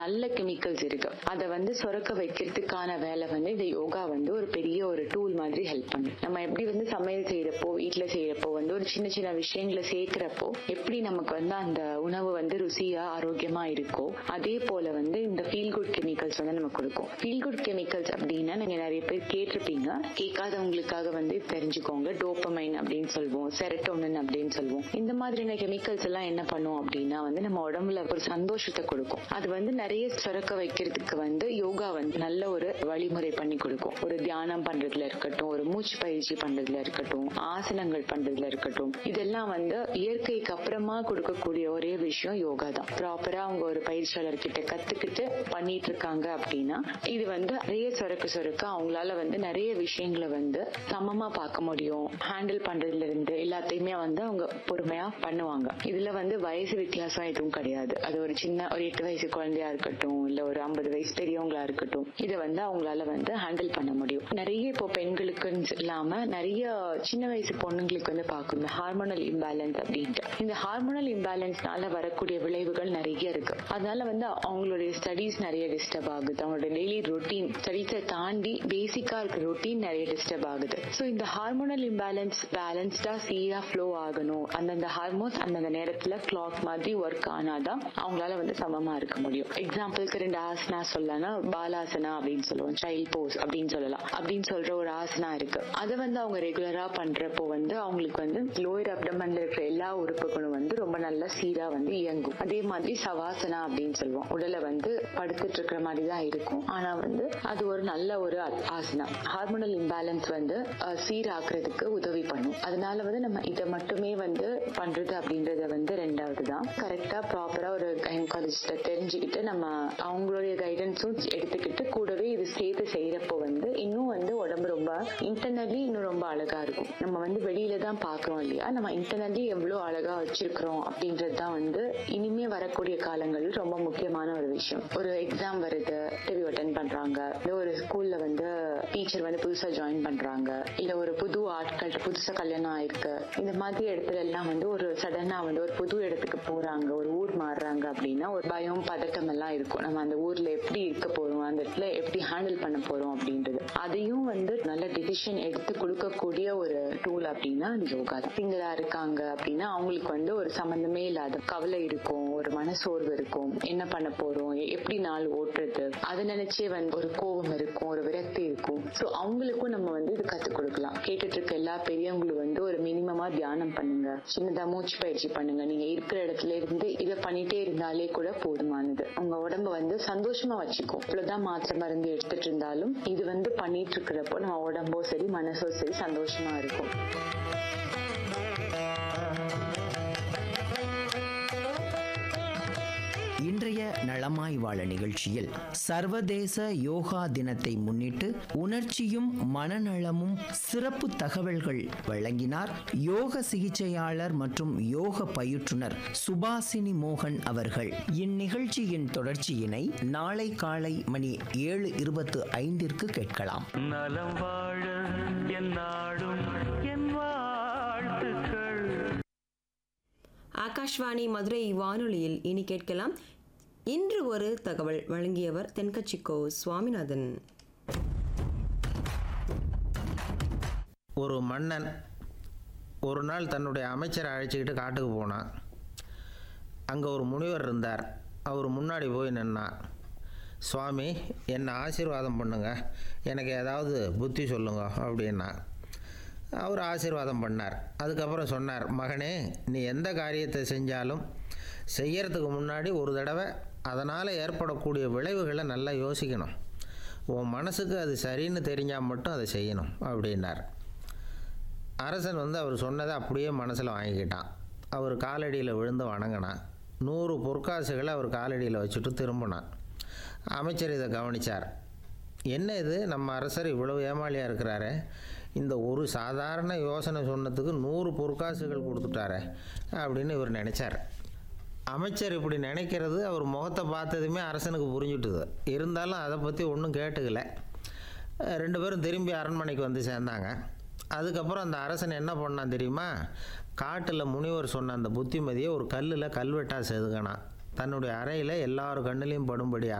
நல்ல கெமிக்கல்ஸ் இருக்கு அதை வந்து சுரக்க வைக்கிறதுக்கான வேலை வந்து இந்த யோகா வந்து ஒரு பெரிய ஒரு டூல் மாதிரி ஹெல்ப் பண்ணும் நம்ம எப்படி வந்து சமையல் செய்யறப்போ வீட்ல செய்யறப்போ வந்து ஒரு சின்ன சின்ன விஷயங்களை சேர்க்கிறப்போ எப்படி நமக்கு வந்து அந்த உணவு வந்து ருசியா ஆரோக்கியமா இருக்கோ அதே போல வந்து இந்த ஃபீல் குட் கெமிக்கல்ஸ் வந்து நமக்கு கொடுக்கும் ஃபீல் குட் கெமிக்கல்ஸ் அப்படின்னா நீங்க நிறைய பேர் கேட்டிருப்பீங்க கேட்காதவங்களுக்காக வந்து தெரிஞ்சுக்கோங்க டோப்பமைன் அப்படின்னு சொல்லுவோம் செரட்டோனின் அப்படின்னு சொல்லுவோம் இந்த மாதிரியான கெமிக்கல்ஸ் எல்லாம் என்ன பண்ணும் அப்படின்னா வந்து நம்ம உடம்புல ஒரு சந்தோஷத்தை கொடுக்கும் அது வந்து நிறைய சுரக்க வைக்கிறதுக்கு வந்து யோகா வந்து நல்ல ஒரு வழிமுறை பண்ணி கொடுக்கும் ஒரு தியானம் பண்றதுல இருக்கட்டும் ஒரு மூச்சு பயிற்சி பண்றதுல இருக்கட்டும் ஆசனங்கள் பண்றதுல இருக்கட்டும் இதெல்லாம் வந்து இயற்கைக்கு அப்புறமா கொடுக்கக்கூடிய ஒரே விஷயம் யோகா தான் ப்ராப்பரா அவங்க ஒரு பயிற்சியாளர் கிட்ட கத்துக்கிட்டு பண்ணிட்டு இருக்காங்க அப்படின்னா இது வந்து நிறைய சுரக்க சுரக்க அவங்களால வந்து நிறைய விஷயங்களை வந்து சமமா பார்க்க முடியும் ஹேண்டில் பண்றதுல இருந்து எல்லாத்தையுமே வந்து அவங்க பொறுமையா பண்ணுவாங்க இதுல வந்து வயசு வித்தியாசம் எதுவும் கிடையாது அது ஒரு சின்ன ஒரு எட்டு வயசு குழந்தையா இருக்கட்டும் இல்ல ஒரு ஐம்பது வயசு பெரியவங்களா இருக்கட்டும் இதை வந்து அவங்களால வந்து ஹேண்டில் பண்ண முடியும் நிறைய இப்போ பெண்களுக்குன்னு இல்லாம நிறைய சின்ன வயசு பொண்ணுங்களுக்கு வந்து பார்க்கும் ஹார்மோனல் இம்பேலன்ஸ் அப்படின்ட்டு இந்த ஹார்மோனல் இம்பேலன்ஸ்னால வரக்கூடிய விளைவுகள் நிறைய இருக்கு அதனால வந்து அவங்களுடைய ஸ்டடீஸ் நிறைய டிஸ்டர்ப் ஆகுது அவங்களோட டெய்லி ரொட்டீன் ஸ்டடீஸை தாண்டி பேசிக்கா இருக்க ரொட்டீன் நிறைய டிஸ்டர்ப் ஆகுது ஸோ இந்த ஹார்மோனல் இம்பேலன்ஸ் பேலன்ஸ்டா சீரா ஃப்ளோ ஆகணும் அந்தந்த ஹார்மோன்ஸ் அந்தந்த நேரத்துல கிளாக் மாதிரி ஒர்க் ஆனாதான் அவங்களால வந்து சமமா இருக்க முடியும் எக்ஸாம்பிளுக்கு ரெண்டு ஆசனா சொல்லலாம் பாலாசனா அப்படின்னு சொல்லுவோம் சைல்ட் போஸ் அப்படின்னு சொல்லலாம் அப்படின்னு சொல்ற ஒரு ஆசனா இருக்கு அதை வந்து அவங்க ரெகுலரா பண்றப்போ வந்து அவங்களுக்கு வந்து லோயர் அப்டமன்ல இருக்கிற எல்லா உறுப்புகளும் வந்து ரொம்ப நல்லா சீரா வந்து இயங்கும் அதே மாதிரி சவாசனா அப்படின்னு சொல்லுவோம் உடலை வந்து படுத்துட்டு இருக்கிற மாதிரி தான் இருக்கும் ஆனா வந்து அது ஒரு நல்ல ஒரு ஆ- ஆசனா ஹார்மோனல் இம்பேலன்ஸ் வந்து அஹ், சீராக்குறதுக்கு உதவி பண்ணும் அதனால வந்து நம்ம இதை மட்டுமே வந்து பண்றது அப்படின்றத வந்து ரெண்டாவது தான் கரெக்டா ப்ராப்பரா ஒரு கைனகாலஜிஸ்ட தெரிஞ்சுக்கிட்டு நம்ம அவங்களுடைய கைடன்ஸும் எடுத்துக்கிட்டு கூடவே இது சேர்த்து செய்யறப்போ வந்து இன்னும் வந்து உடம்பு ரொம்ப இன்டர்னலி இன்னும் ரொம்ப அழகா இருக்கும் நம்ம வந்து வெளியில தான் பாக்குறோம் இல்லையா நம்ம இன்டர்னலி எவ்வளவு அழகா வச்சிருக்கிறோம் அப்படின்றது தான் வந்து இனிமே வரக்கூடிய காலங்களில் ரொம்ப முக்கியமான ஒரு விஷயம் ஒரு எக்ஸாம் வருது இன்டர்வியூ அட்டன் பண்றாங்க இல்ல ஒரு ஸ்கூல்ல வந்து டீச்சர் வந்து புதுசா ஜாயின் பண்றாங்க இல்ல ஒரு புது ஆட்கள் புதுசா கல்யாணம் ஆயிருக்கு இந்த மாதிரி இடத்துல எல்லாம் வந்து ஒரு சடனா வந்து ஒரு புது இடத்துக்கு போறாங்க ஒரு ஊர் மாறுறாங்க அப்படின்னா ஒரு பயம் பதட்டம் எல்லாம் இருக்கும் நம்ம அந்த ஊர்ல எப்படி இருக்க போறோம் அந்த இடத்துல எப்படி ஹேண்டில் பண்ண போறோம் அப்படின்றது அதையும் வந்து நல்ல டிசிஷன் எடுத்து கொடுக்கக்கூடிய ஒரு டூல் அப்படின்னா அது யோகா தான் சிங்கிளா இருக்காங்க அப்படின்னா அவங்களுக்கு வந்து ஒரு சம்பந்தமே இல்லாத கவலை இருக்கும் ஒரு மனசோர்வு இருக்கும் என்ன பண்ண போறோம் எ- எப்படி நாள் ஓட்டுறது அதை நினைச்சே வந்து ஒரு கோபம் இருக்கும் ஒரு விரக்தி இருக்கும் சோ அவங்களுக்கும் நம்ம வந்து இது கத்துக் கொடுக்கலாம் கேட்டுட்டு இருக்க எல்லா பெரியவங்களும் வந்து ஒரு மினிமமா தியானம் பண்ணுங்க சின்னதா மூச்சு பயிற்சி பண்ணுங்க நீங்க இருக்கிற இடத்துல இருந்து இதை பண்ணிட்டே இருந்தாலே கூட போதுமானது உங்க உடம்ப வந்து சந்தோஷமா வச்சுக்கும் இவ்வளவுதான் மாத்திரை மருந்து எடுத்துட்டு இருந்தாலும் இது வந்து பண்ணிட்டு இருக்கிறப்போ நம்ம உடம்போ சரி மனசோ சரி சந்தோஷமா இருக்கும் இன்றைய நலமாய் வாழ நிகழ்ச்சியில் சர்வதேச யோகா தினத்தை முன்னிட்டு உணர்ச்சியும் மனநலமும் சிறப்பு தகவல்கள் வழங்கினார் யோக சிகிச்சையாளர் மற்றும் யோக பயிற்றுனர் சுபாசினி மோகன் அவர்கள் இந்நிகழ்ச்சியின் தொடர்ச்சியினை நாளை காலை மணி ஏழு இருபத்து ஐந்திற்கு கேட்கலாம் நலம் வாழ என் நாடும் என் வாழ்த்துக்கள் ஆகாஷ்வாணி மதுரை வானொலியில் இனி கேட்கலாம் இன்று ஒரு தகவல் வழங்கியவர் தென்கட்சிக்கோ சுவாமிநாதன் ஒரு மன்னன் ஒரு நாள் தன்னுடைய அமைச்சரை அழைச்சிக்கிட்டு காட்டுக்கு போனான் அங்கே ஒரு முனிவர் இருந்தார் அவர் முன்னாடி போய் நின்னான் சுவாமி என்னை ஆசீர்வாதம் பண்ணுங்க எனக்கு ஏதாவது புத்தி சொல்லுங்க அப்படின்னா அவர் ஆசீர்வாதம் பண்ணார் அதுக்கப்புறம் சொன்னார் மகனே நீ எந்த காரியத்தை செஞ்சாலும் செய்யறதுக்கு முன்னாடி ஒரு தடவை அதனால் ஏற்படக்கூடிய விளைவுகளை நல்லா யோசிக்கணும் உன் மனசுக்கு அது சரின்னு தெரிஞ்சால் மட்டும் அதை செய்யணும் அப்படின்னார் அரசன் வந்து அவர் சொன்னதை அப்படியே மனசில் வாங்கிக்கிட்டான் அவர் காலடியில் விழுந்து வணங்கினான் நூறு பொற்காசுகளை அவர் காலடியில் வச்சுட்டு திரும்பினான் அமைச்சர் இதை கவனித்தார் என்ன இது நம்ம அரசர் இவ்வளவு ஏமாளியாக இருக்கிறாரே இந்த ஒரு சாதாரண யோசனை சொன்னதுக்கு நூறு பொற்காசுகள் கொடுத்துட்டாரே அப்படின்னு இவர் நினச்சார் அமைச்சர் இப்படி நினைக்கிறது அவர் முகத்தை பார்த்ததுமே அரசனுக்கு புரிஞ்சுட்டுது இருந்தாலும் அதை பற்றி ஒன்றும் கேட்டுக்கல அஹ் ரெண்டு பேரும் திரும்பி அரண்மனைக்கு வந்து சேர்ந்தாங்க அதுக்கப்புறம் அந்த அரசன் என்ன பண்ணான் தெரியுமா காட்டில் முனிவர் சொன்ன அந்த புத்திமதியை ஒரு கல்லில் கல்வெட்டாக செதுக்கினான் தன்னுடைய அறையில் எல்லார் கண்ணிலையும் படும்படியாக